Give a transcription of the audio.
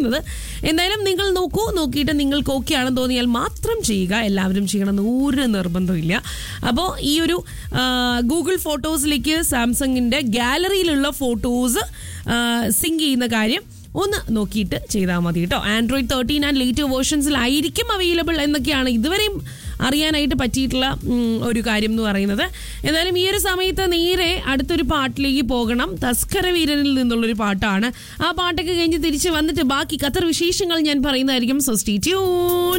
പറയുന്നത് എന്തായാലും നിങ്ങൾ നോക്കൂ നോക്കിയിട്ട് നിങ്ങൾക്ക് ഓക്കെ ആണെന്ന് തോന്നിയാൽ മാത്രം ചെയ്യുക എല്ലാവരും ചെയ്യണമെന്ന് ഒരു നിർബന്ധമില്ല അപ്പോൾ ഈ ഒരു ആ, ഗൂഗിൾ ഫോട്ടോസിലേക്ക് സാംസങ്ങിൻ്റെ ഗാലറിയിലുള്ള ഫോട്ടോസ് സിങ്ക് ചെയ്യുന്ന കാര്യം ഒന്ന് നോക്കിയിട്ട് ചെയ്താൽ മതി കേട്ടോ ആൻഡ്രോയിഡ് തേർട്ടീൻ ആൻഡ് ലേറ്റർ വേർഷൻസിലായിരിക്കും അവൈലബിൾ എന്നൊക്കെയാണ് ഇതുവരെയും അറിയാനായിട്ട് പറ്റിയിട്ടുള്ള ഉം, ഒരു കാര്യം എന്ന് പറയുന്നത് എന്തായാലും ഈ ഒരു സമയത്ത് നേരെ അടുത്തൊരു പാട്ടിലേക്ക് പോകണം തസ്കര വീരനിൽ നിന്നുള്ളൊരു പാട്ടാണ് ആ പാട്ടൊക്കെ കഴിഞ്ഞ് തിരിച്ച് വന്നിട്ട് ബാക്കി ഖത്തർ വിശേഷങ്ങൾ ഞാൻ പറയുന്നതായിരിക്കും സോ സ്റ്റേ ട്യൂൺ